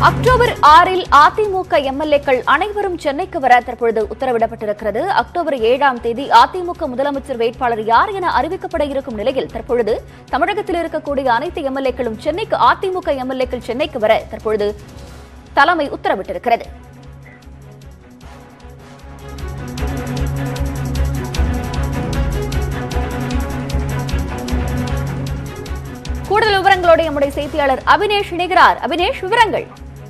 October ஆறில் அதிமுக எம்எல்ஏக்கள் அனைவரும் சென்னைக்கு வர தற்பொழுது உத்தரவிடப்பட்டிருக்கிறது அக்டோபர் ஏழாம் தேதி அதிமுக முதலமைச்சர் வேட்பாளர் யார் என அறிவிக்கப்பட இருக்கும் நிலையில் தற்பொழுது தமிழகத்தில் இருக்கக்கூடிய அனைத்து எம்எல்ஏக்களும் சென்னைக்கு அதிமுக எம்எல்ஏக்கள் சென்னைக்கு வர தற்பொழுது தலைமை உத்தரவிட்டிருக்கிறது கூடுதல் விவரங்களோடு நம்முடைய செய்தியாளர் அபினேஷ் இணைகிறார் அபினேஷ் விவரங்கள்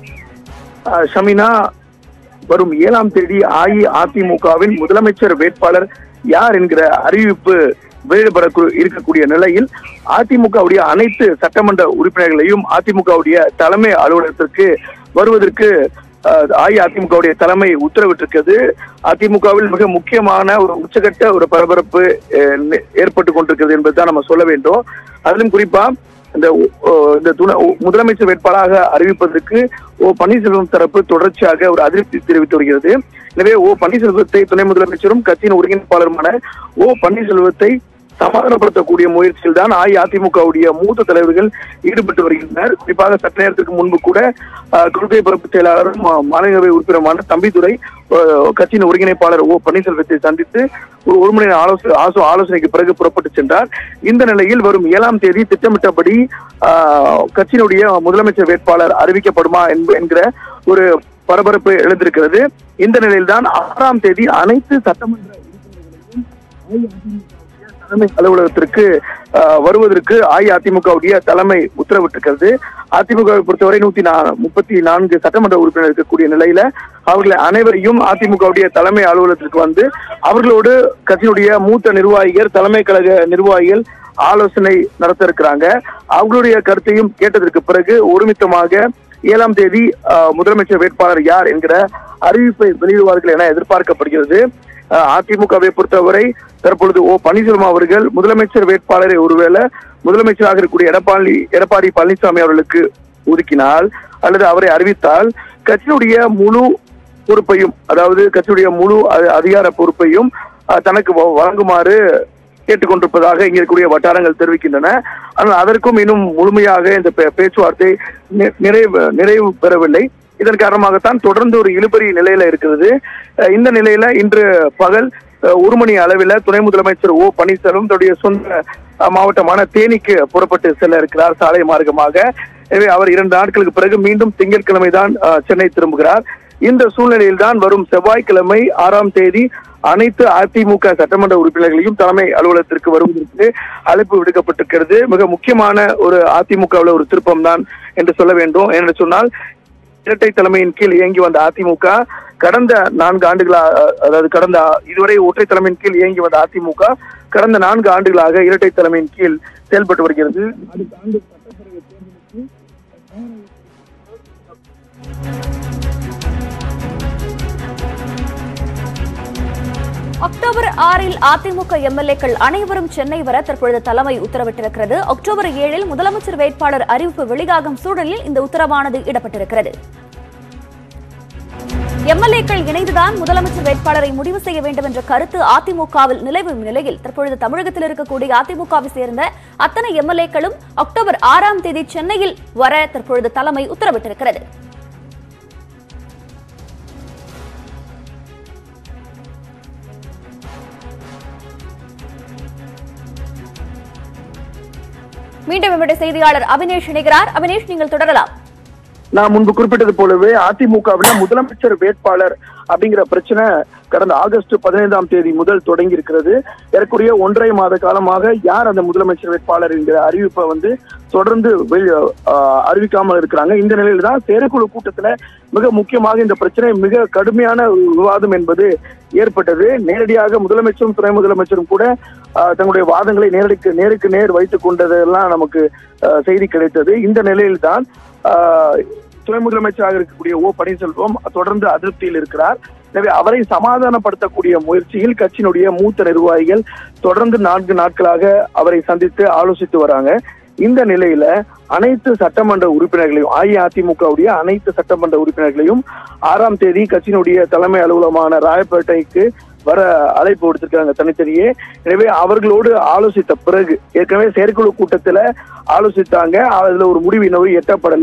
ஆஹ் ஷமினா வரும் ஏழாம் தேதி அஇஅதிமுகவின் முதலமைச்சர் வேட்பாளர் யார் என்கிற அறிவிப்பு வெளியிடப்பட இருக்கக்கூடிய நிலையில் அதிமுகவுடைய அனைத்து சட்டமன்ற உறுப்பினர்களையும் அதிமுகவுடைய தலைமை அலுவலகத்திற்கு வருவதற்கு ஆஹ், அஇஅதிமுகவுடைய தலைமை உத்தரவிட்டிருக்கிறது அதிமுகவில் மிக முக்கியமான ஒரு உச்சகட்ட ஒரு பரபரப்பு அஹ், நே- ஏற்பட்டு கொண்டிருக்கிறது என்பதுதான் நம்ம சொல்ல வேண்டும் அதிலும் குறிப்பா இந்த ஓ, இந்த துணை ஓ- முதலமைச்சர் வேட்பாளராக அறிவிப்பதற்கு ஓ பன்னீர்செல்வம் தரப்பு தொடர்ச்சியாக ஒரு அதிருப்தி தெரிவித்து வருகிறது எனவே ஓ பன்னீர்செல்வத்தை துணை முதலமைச்சரும் கட்சியின் ஒருங்கிணைப்பாளருமான ஓ பன்னீர்செல்வத்தை சமாதானப்படுத்தக்கூடிய முயற்சியில் தான் அஇஅதிமுகவுடைய மூத்த தலைவர்கள் ஈடுபட்டு வருகின்றனர் குறிப்பாக சற்று நேரத்திற்கு முன்பு கூட அஹ், கொள்கை பரப்பு செயலாளரும் மா- மாநிலங்களவை உறுப்பினருமான தம்பிதுரை அஹ், கட்சியின் ஒருங்கிணைப்பாளர் ஓ பன்னீர்செல்வத்தை சந்தித்து ஒரு ஒரு மணி நேர ஆலோசனை ஆசோ- ஆலோசனைக்கு பிறகு புறப்பட்டு சென்றார் இந்த நிலையில் வரும் ஏழாம் தேதி திட்டமிட்டபடி ஆஹ், கட்சியினுடைய முதலமைச்சர் வேட்பாளர் அறிவிக்கப்படுமா என்ப- என்கிற ஒரு பரபரப்பு எழுந்திருக்கிறது இந்த நிலையில்தான் ஆறாம் தேதி அனைத்து சட்டமன்ற உறுப்பினர்களையும் தலைமை அலுவலகத்திற்கு ஆஹ், வருவதற்கு அஇஅதிமுகவுடைய தலைமை உத்தரவிட்டிருக்கிறது அதிமுகவை பொறுத்தவரை நூத்தி நா- முப்பத்தி நான்கு சட்டமன்ற உறுப்பினர் இருக்கக்கூடிய நிலையில அவர்களை அனைவரையும் அதிமுகவுடைய தலைமை அலுவலகத்திற்கு வந்து அவர்களோடு கட்சியினுடைய மூத்த நிர்வாகிகள் தலைமை கழக நிர்வாகிகள் ஆலோசனை நடத்த இருக்கிறாங்க அவர்களுடைய கருத்தையும் கேட்டதற்கு பிறகு ஒருமித்தமாக ஏழாம் தேதி ஆஹ், முதலமைச்சர் வேட்பாளர் யார் என்கிற அறிவிப்பை வெளியிடுவார்கள் என எதிர்பார்க்கப்படுகிறது ஆஹ், அதிமுகவை பொறுத்தவரை தற்பொழுது ஓ பன்னீர்செல்வம் அவர்கள் முதலமைச்சர் வேட்பாளரை ஒருவேளை முதலமைச்சராக இருக்கக்கூடிய எடப்பாடி எடப்பாடி பழனிசாமி அவர்களுக்கு ஒதுக்கினால் அல்லது அவரை அறிவித்தால் கட்சியினுடைய முழு பொறுப்பையும் அதாவது கட்சியுடைய முழு அ- அதிகார பொறுப்பையும் ஆஹ், தனக்கு வ- வழங்குமாறு கேட்டுக்கொண்டிருப்பதாக இங்க இருக்கக்கூடிய வட்டாரங்கள் தெரிவிக்கின்றன ஆனால் அதற்கும் இன்னும் முழுமையாக இந்த பே- பேச்சுவார்த்தை நி- நிறைவு நிறைவு பெறவில்லை இதன் காரணமாகத்தான் தொடர்ந்து ஒரு இழுபறி நிலையில இருக்கிறது அஹ் இந்த நிலையில இன்று பகல் அஹ், ஒரு மணி அளவில் துணை முதலமைச்சர் ஓ பன்னீர்செல்வம் தன்னுடைய சொந்த அஹ், மாவட்டமான தேனிக்கு புறப்பட்டு செல்ல இருக்கிறார் சாலை மார்க்கமாக எனவே அவர் இரண்டு நாட்களுக்கு பிறகு மீண்டும் திங்கட்கிழமை தான் அஹ், சென்னை திரும்புகிறார் இந்த சூழ்நிலையில் தான் வரும் செவ்வாய்க்கிழமை ஆறாம் தேதி அனைத்து அதிமுக சட்டமன்ற உறுப்பினர்களையும் தலைமை அலுவலகத்திற்கு வருவதற்கு அழைப்பு விடுக்கப்பட்டிருக்கிறது மிக முக்கியமான ஒரு அதிமுகவில் ஒரு திருப்பம் தான் என்று சொல்ல வேண்டும் என்று சொன்னால் இரட்டை தலைமையின் கீழ் இயங்கி வந்த அதிமுக கடந்த நான்கு ஆண்டுகளா அதாவது கடந்த இதுவரை ஒற்றை தலைமையின் கீழ் இயங்கி வந்த அதிமுக கடந்த நான்கு ஆண்டுகளாக இரட்டை தலைமையின் கீழ் செயல்பட்டு வருகிறது அடுத்த ஆண்டு சட்டப்பேரவை தேர்தலுக்கு அக்டோபர் ஆறில் அதிமுக எம்எல்ஏக்கள் அனைவரும் சென்னை வர தற்பொழுது தலைமை உத்தரவிட்டிருக்கிறது அக்டோபர் ஏழில் முதலமைச்சர் வேட்பாளர் அறிவிப்பு வெளியாகும் சூழலில் இந்த உத்தரவானது இடப்பட்டிருக்கிறது எம்எல்ஏக்கள் இணைந்துதான் முதலமைச்சர் வேட்பாளரை முடிவு செய்ய வேண்டும் என்ற கருத்து அதிமுகவில் நிலவும் நிலையில் தற்பொழுது தமிழகத்தில் இருக்கக்கூடிய அதிமுகவை சேர்ந்த அத்தனை எம்எல்ஏக்களும் அக்டோபர் ஆறாம் தேதி சென்னையில் வர தற்பொழுது தலைமை உத்தரவிட்டிருக்கிறது மீண்டும் நம்முடைய செய்தியாளர் அபினேஷ் இணைகிறார் அபினேஷ் நீங்கள் தொடரலாம் நான் முன்பு குறிப்பிட்டது போலவே அதிமுகவில் முதலமைச்சர் வேட்பாளர் அப்படிங்கிற பிரச்சனை கடந்த ஆகஸ்ட் பதினைந்தாம் தேதி முதல் தொடங்கி இருக்கிறது ஏறக்குறைய ஒன்றரை மாத காலமாக யார் அந்த முதலமைச்சர் வேட்பாளர் என்கிற அறிவிப்பை வந்து தொடர்ந்து வெளி- ஆஹ் அறிவிக்காமல் இருக்கிறாங்க இந்த நிலையில தான் செயற்குழு கூட்டத்துல மிக முக்கியமாக இந்த பிரச்சனை மிக கடுமையான விவாதம் என்பது ஏற்பட்டது நேரடியாக முதலமைச்சரும் துணை முதலமைச்சரும் கூட ஆஹ், தங்களுடைய வாதங்களை நேரடிக்கு நேருக்கு நேர் வைத்துக் கொண்டதெல்லாம் நமக்கு ஆஹ், செய்தி கிடைத்தது இந்த நிலையில்தான் ஆஹ், துணை முதலமைச்சராக இருக்கக்கூடிய ஓ பன்னீர்செல்வம் தொடர்ந்து அதிருப்தியில் இருக்கிறார் எனவே அவரை சமாதானப்படுத்தக்கூடிய முயற்சியில் கட்சியினுடைய மூத்த நிர்வாகிகள் தொடர்ந்து நான்கு நாட்களாக அவரை சந்தித்து ஆலோசித்து வராங்க இந்த நிலையில அனைத்து சட்டமன்ற உறுப்பினர்களையும் அஇஅதிமுகவுடைய அனைத்து சட்டமன்ற உறுப்பினர்களையும் ஆறாம் தேதி கட்சியினுடைய தலைமை அலுவலகமான ராயப்பேட்டைக்கு வர அழைப்பு விடுத்திருக்காங்க தனித்தனியே எனவே அவர்களோடு ஆலோசித்த பிறகு ஏற்கனவே செயற்குழு கூட்டத்துல ஆலோசித்தாங்க அதுல ஒரு முடிவு இன்னும் எட்டப்படல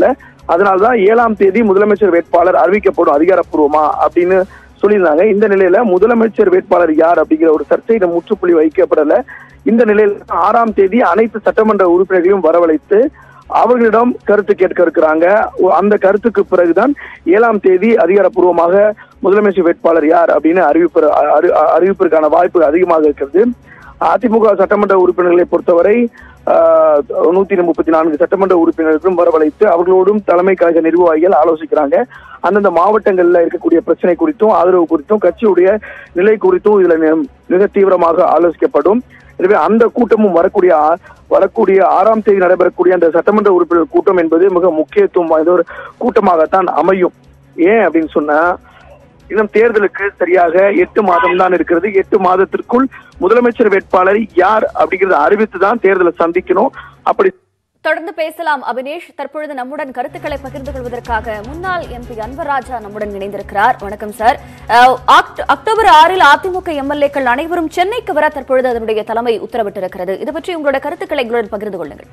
அதனால்தான் ஏழாம் தேதி முதலமைச்சர் வேட்பாளர் அறிவிக்கப்படும் அதிகாரப்பூர்வமா அப்படின்னு சொல்லியிருந்தாங்க இந்த நிலையில முதலமைச்சர் வேட்பாளர் யார் அப்படிங்கிற ஒரு சர்ச்சையில முற்றுப்புள்ளி வைக்கப்படல இந்த நிலையில ஆறாம் தேதி அனைத்து சட்டமன்ற உறுப்பினர்களையும் வரவழைத்து அவர்களிடம் கருத்து கேட்க இருக்கிறாங்க ஒ- அந்த கருத்துக்கு பிறகுதான் ஏழாம் தேதி அதிகாரப்பூர்வமாக முதலமைச்சர் வேட்பாளர் யார் அப்படின்னு அறிவிப்பு அறி- அறிவிப்பிற்கான வாய்ப்பு அதிகமாக இருக்கிறது அதிமுக சட்டமன்ற உறுப்பினர்களை பொறுத்தவரை ஆஹ், நூத்தி முப்பத்தி நான்கு சட்டமன்ற உறுப்பினர்களும் வரவழைத்து அவர்களோடும் தலைமை கழக நிர்வாகிகள் ஆலோசிக்கிறாங்க அந்தந்த மாவட்டங்கள்ல இருக்கக்கூடிய பிரச்சனை குறித்தும் ஆதரவு குறித்தும் கட்சியுடைய நிலை குறித்தும் இதுல நி- மிக தீவிரமாக ஆலோசிக்கப்படும் எனவே அந்த கூட்டமும் வரக்கூடிய ஆ- வரக்கூடிய ஆறாம் தேதி நடைபெறக்கூடிய அந்த சட்டமன்ற உறுப்பினர் கூட்டம் என்பது மிக முக்கியத்துவம் வாய்ந்த ஒரு கூட்டமாகத்தான் அமையும் ஏன் அப்படின்னு சொன்னா இன்னும் தேர்தலுக்கு சரியாக எட்டு மாதம் தான் இருக்கிறது எட்டு மாதத்திற்குள் முதலமைச்சர் வேட்பாளர் யார் அப்படிங்கறத அறிவித்து தான் தேர்தலை சந்திக்கணும் அப்படி தொடர்ந்து பேசலாம் அபினேஷ் தற்பொழுது நம்முடன் கருத்துக்களை பகிர்ந்து கொள்வதற்காக முன்னாள் எம்பி அன்பராஜா நம்முடன் இணைந்திருக்கிறார் வணக்கம் சார் அஹ், ஆக்ட்- அக்டோபர் ஆறில் அதிமுக எம்எல்ஏக்கள் அனைவரும் சென்னைக்கு வர தற்பொழுது அதனுடைய தலைமை உத்தரவிட்டிருக்கிறது இது பற்றி உங்களோட கருத்துக்களை எங்களுடன் பகிர்ந்து கொள்ளுங்கள்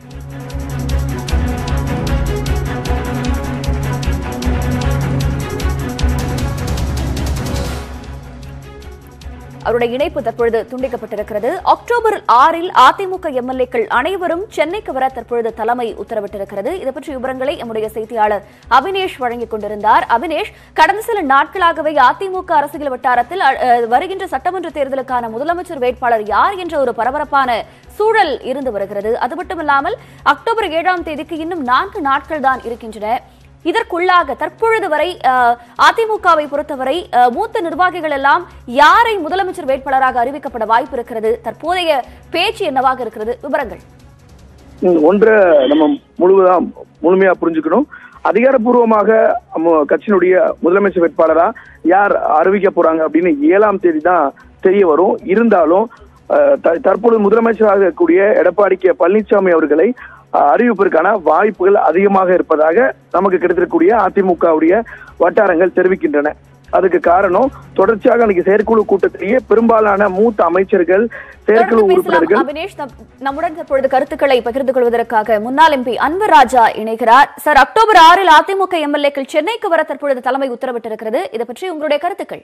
அவருடைய இணைப்பு தற்பொழுது துண்டிக்கப்பட்டிருக்கிறது அக்டோபர் ஆறில் அதிமுக எம்எல்ஏக்கள் அனைவரும் சென்னைக்கு வர தற்பொழுது தலைமை உத்தரவிட்டிருக்கிறது இது பற்றி விவரங்களை நம்முடைய செய்தியாளர் அபினேஷ் வழங்கிக் கொண்டிருந்தார் அபினேஷ் கடந்த சில நாட்களாகவே அதிமுக அரசியல் வட்டாரத்தில் அ, அ, வருகின்ற சட்டமன்ற தேர்தலுக்கான முதலமைச்சர் வேட்பாளர் யார் என்ற ஒரு பரபரப்பான சூழல் இருந்து வருகிறது அது மட்டுமில்லாமல் அக்டோபர் ஏழாம் தேதிக்கு இன்னும் நான்கு நாட்கள் தான் இருக்கின்றன இதற்குள்ளாக தற்பொழுது வரை அஹ், அதிமுகவை பொறுத்தவரை அஹ், மூத்த நிர்வாகிகள் எல்லாம் யாரை முதலமைச்சர் வேட்பாளராக அறிவிக்கப்பட வாய்ப்பு இருக்கிறது தற்போதைய பேச்சு என்னவாக இருக்கிறது விவரங்கள் ம், ஒன்றை நம்ம முழுவதா முழுமையா புரிஞ்சுக்கணும் அதிகாரப்பூர்வமாக நம்ம கட்சியினுடைய முதலமைச்சர் வேட்பாளரா யார் அறிவிக்க போறாங்க அப்படின்னு ஏழாம் தேதி தான் தெரிய வரும் இருந்தாலும் அஹ், த- தற்பொழுது முதலமைச்சராக இருக்கக்கூடிய எடப்பாடி கே பழனிசாமி அவர்களை அஹ், அறிவிப்பதற்கான வாய்ப்புகள் அதிகமாக இருப்பதாக நமக்கு கிடைத்திருக்கக்கூடிய அதிமுகவுடைய வட்டாரங்கள் தெரிவிக்கின்றன அதுக்கு காரணம் தொடர்ச்சியாக அன்னைக்கு செயற்குழு கூட்டத்திலேயே பெரும்பாலான மூத்த அமைச்சர்கள் செயற்குழு தொடர்ந்து பேசலாம் உறுப்பினர்கள் அபினேஷ் நம்- நம்முடன் தற்பொழுது கருத்துக்களை பகிர்ந்து கொள்வதற்காக முன்னாள் எம்பி அன்வர் ராஜா இணைகிறார் சார் அக்டோபர் ஆறில் அதிமுக எம்எல்ஏக்கள் சென்னைக்கு வர தற்பொழுது தலைமை உத்தரவிட்டிருக்கிறது இதை பற்றி உங்களுடைய கருத்துக்கள்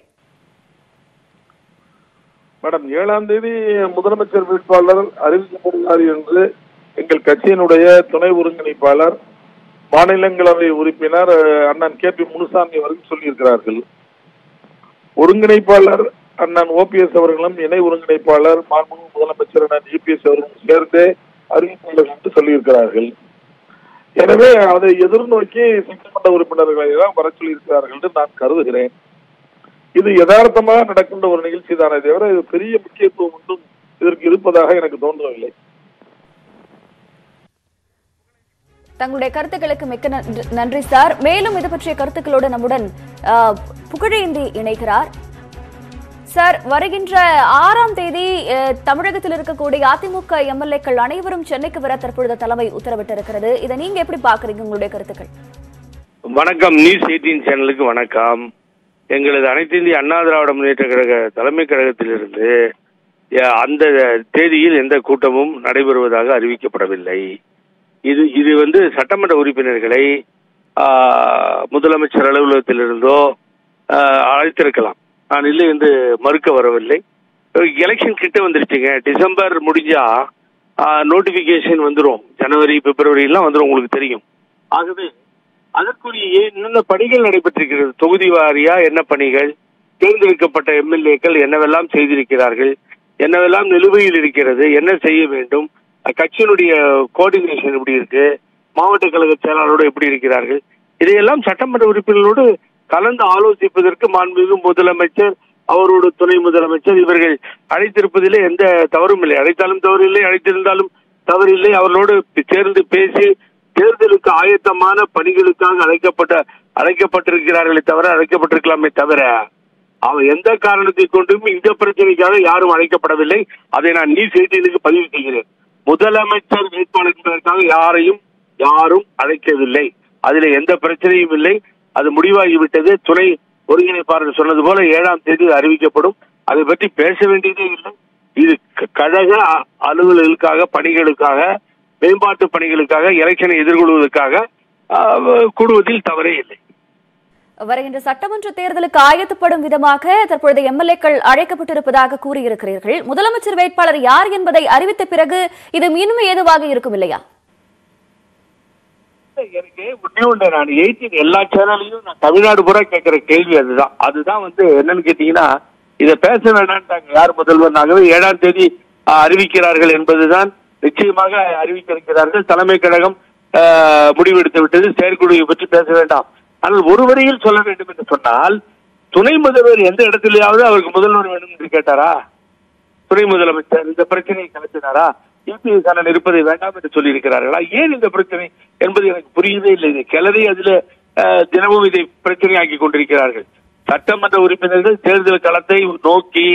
மேடம் ஏழாம் தேதி முதலமைச்சர் வேட்பாளர் அறிவிக்கப்படுகிறார் என்று எங்கள் கட்சியினுடைய துணை ஒருங்கிணைப்பாளர் மாநிலங்களவை உறுப்பினர் அஹ், அண்ணன் கே பி முனுசாமி அவர்கள் சொல்லியிருக்கிறார்கள் ஒருங்கிணைப்பாளர் அண்ணன் ஓபிஎஸ் அவர்களும் இணை ஒருங்கிணைப்பாளர் மாண்புமிகு முதலமைச்சர் அண்ணன் இபிஎஸ் அவர்களும் சேர்ந்து அறிவிப்பாளர் என்று சொல்லியிருக்கிறார்கள் எனவே அதை எதிர்நோக்கி சட்டமன்ற உறுப்பினர்களை தான் வர சொல்லியிருக்கிறார்கள் என்று நான் கருதுகிறேன் இது யதார்த்தமாக நடக்கின்ற ஒரு நிகழ்ச்சி தானே தவிர இது பெரிய முக்கியத்துவம் ஒன்றும் இதற்கு இருப்பதாக எனக்கு தோன்றவில்லை தங்களுடைய கருத்துக்களுக்கு மிக்க நன்றி- நன்றி சார் மேலும் இது பற்றிய கருத்துக்களோடு நம்முடன் அஹ், புகழேந்தி இணைகிறார் சார் வருகின்ற ஆறாம் தேதி அஹ், தமிழகத்தில் இருக்கக்கூடிய அதிமுக எம்எல்ஏக்கள் அனைவரும் சென்னைக்கு வர தற்பொழுது தலைமை உத்தரவிட்டிருக்கிறது இதை நீங்க எப்படி பாக்குறீங்க உங்களுடைய கருத்துக்கள் வணக்கம் நியூஸ் எயிட்டீன் சேனலுக்கு வணக்கம் எங்களது அனைத்து இந்திய அண்ணா திராவிட முன்னேற்ற கழக தலைமை கழகத்திலிருந்து அஹ், அந்த தேதியில் எந்த கூட்டமும் நடைபெறுவதாக அறிவிக்கப்படவில்லை இது இது வந்து சட்டமன்ற உறுப்பினர்களை ஆஹ், முதலமைச்சர் அலுவலகத்திலிருந்தோ ஆஹ், அழைத்திருக்கலாம் நான் இல்லை என்று மறுக்க வரவில்லை எலெக்ஷன் கிட்ட வந்துருச்சுங்க டிசம்பர் முடிஞ்சா நோட்டிபிகேஷன் வந்துரும் ஜனவரி பிப்ரவரி எல்லாம் வந்துரும் உங்களுக்கு தெரியும் ஆகவே அதற்குரிய என்னென்ன பணிகள் நடைபெற்றிருக்கிறது தொகுதி வாரியா என்ன பணிகள் தேர்ந்தெடுக்கப்பட்ட எம்எல்ஏக்கள் என்னவெல்லாம் செய்திருக்கிறார்கள் என்னவெல்லாம் நிலுவையில் இருக்கிறது என்ன செய்ய வேண்டும் அஹ் கட்சியினுடைய கோஆர்டினேஷன் எப்படி இருக்கு மாவட்ட கழக செயலாளரோடு எப்படி இருக்கிறார்கள் இதையெல்லாம் சட்டமன்ற உறுப்பினர்களோடு கலந்து ஆலோசிப்பதற்கு மாண்புமிகு முதலமைச்சர் அவரோட துணை முதலமைச்சர் இவர்கள் அழைத்திருப்பதிலே எந்த தவறும் இல்லை அழைத்தாலும் தவறு இல்லை அழைத்திருந்தாலும் தவறில்லை அவர்களோடு சேர்ந்து பேசி தேர்தலுக்கு ஆயத்தமான பணிகளுக்காக அழைக்கப்பட்ட அழைக்கப்பட்டிருக்கிறார்களே தவிர அழைக்கப்பட்டிருக்கலாமே தவிர அவன் எந்த காரணத்தை கொண்டும் இந்த பிரச்சனைக்காக யாரும் அழைக்கப்படவில்லை அதை நான் நீ செய்திகளுக்கு பதிவு செய்கிறேன் முதலமைச்சர் வேட்பாளர் என்பதற்காக யாரையும் யாரும் அழைக்கவில்லை அதில் எந்த பிரச்சனையும் இல்லை அது முடிவாகிவிட்டது துணை ஒருங்கிணைப்பாளர் சொன்னது போல ஏழாம் தேதி அறிவிக்கப்படும் அதை பற்றி பேச வேண்டியதே இல்லை இது க- கழக அ- அலுவலர்களுக்காக பணிகளுக்காக மேம்பாட்டு பணிகளுக்காக எலெக்ஷனை எதிர்கொள்வதற்காக ஆஹ், கூடுவதில் தவறே இல்லை வருகின்ற சட்டமன்ற தேர்தலுக்கு ஆயத்தப்படும் விதமாக தற்பொழுது எம்எல்ஏக்கள் அழைக்கப்பட்டிருப்பதாக கூறியிருக்கிறீர்கள் முதலமைச்சர் வேட்பாளர் யார் என்பதை அறிவித்த பிறகு இது இன்னும் ஏதுவாக இருக்கும் இல்லையா எனக்கு ஒண்ணே ஒண்ணு நான் எயிட்டீன் எல்லா சேனல்லையும் நான் தமிழ்நாடு பூரா கேட்கிற கேள்வி அதுதான் அதுதான் வந்து என்னன்னு கேட்டீங்கன்னா இதை பேச வேண்டாம்ட்டாங்க யார் முதல்வர் ஆகவே ஏழாம் தேதி ஆஹ், அறிவிக்கிறார்கள் என்பதுதான் நிச்சயமாக அறிவிக்க இருக்கிறார்கள் தலைமை கழகம் ஆஹ், முடிவெடுத்து விட்டது செயற்குழுவை பற்றி பேச வேண்டாம் ஆனால் ஒரு வரியில் சொல்ல வேண்டும் என்று சொன்னால் துணை முதல்வர் எந்த இடத்திலேயாவது அவருக்கு முதல்வர் வேண்டும் என்று கேட்டாரா துணை முதலமைச்சர் இந்த பிரச்சனையை கலத்தினாரா யூபிஎஸ் அண்ணன் இருப்பதை வேண்டாம் என்று சொல்லி இருக்கிறார்களா ஏன் இந்த பிரச்சனை என்பது எனக்கு புரியவே இல்லை இது கிளறி அதுல அஹ், தினமும் இதை பிரச்சனையாக்கி கொண்டிருக்கிறார்கள் சட்டமன்ற உறுப்பினர்கள் தேர்தல் களத்தை நோக்கி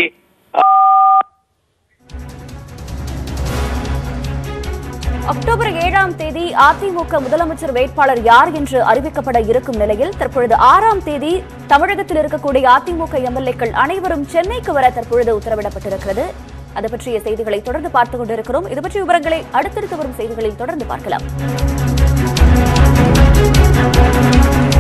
அக்டோபர் ஏழாம் தேதி அதிமுக முதலமைச்சர் வேட்பாளர் யார் என்று அறிவிக்கப்பட இருக்கும் நிலையில் தற்பொழுது ஆறாம் தேதி தமிழகத்தில் இருக்கக்கூடிய அதிமுக எம்எல்ஏக்கள் அனைவரும் சென்னைக்கு வர தற்பொழுது உத்தரவிடப்பட்டிருக்கிறது அது பற்றிய செய்திகளை தொடர்ந்து பார்த்துக் கொண்டிருக்கிறோம் இது பற்றிய விவரங்களை அடுத்தடுத்து வரும் செய்திகளில் தொடர்ந்து பார்க்கலாம்